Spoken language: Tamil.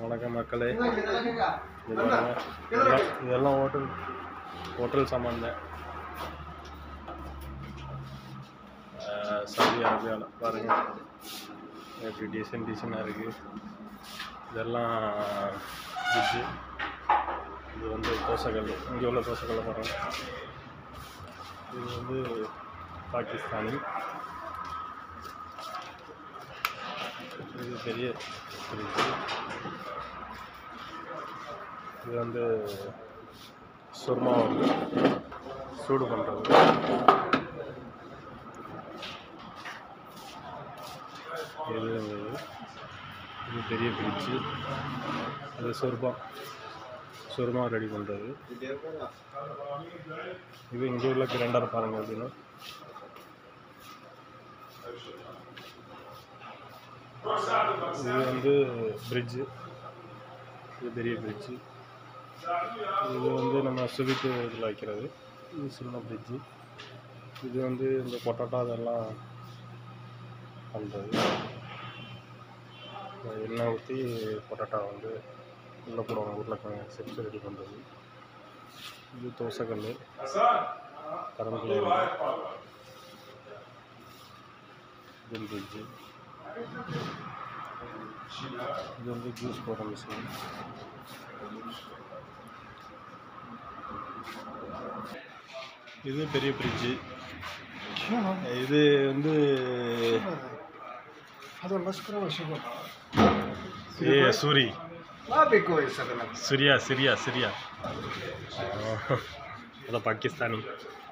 வணக்கம் மக்களே இது பாருங்க இதெல்லாம் இதெல்லாம் ஹோட்டல் ஹோட்டல் சாமான் தான் ஆஹ் சவுதி அரேபியாவில் பாருங்க எப்படி டிசைன் டிசைனாக இருக்குது இதெல்லாம் ஃப்ரிட்ஜு இது வந்து தோசைக்கல் இங்கே உள்ள தோசைக்கல்லை பாருங்க இது வந்து பாகிஸ்தானி இது பெரிய ஃப்ரிட்ஜு இது வந்து சுர்மா வந்து சூடு பண்ணுறது இது இது பெரிய ஃப்ரிட்ஜு அது சுர்மா சுர்மா ரெடி பண்ணுறது இது இங்கே உள்ள கிரைண்டர் பாருங்க அப்படின்னா இது வந்து பிரிட்ஜு இது பெரிய பிரிட்ஜு இது வந்து நம்ம ஸ்வீட்டு இதில் வைக்கிறது இது சின்ன பிரிட்ஜு இது வந்து இந்த பொட்டோட்டோ அதெல்லாம் பண்ணுறது எண்ணெய் ஊற்றி பொட்டோட்டோ வந்து உள்ளே போடுவாங்க உருளைக்கிழங்கு சிப்ஸ் ரெடி பண்ணுறது இது தோசைக்கல் கரண்டில் இது பிரிட்ஜு இது வந்து ஜூஸ் போடுற மிஷின் இது பெரிய ஃப்ரிட்ஜு இது வந்து هذا المسكرة وشغل ஏ சூரி ما بكويس هذا சிரியா சிரியா சிரியா அதான் பாகிஸ்தானி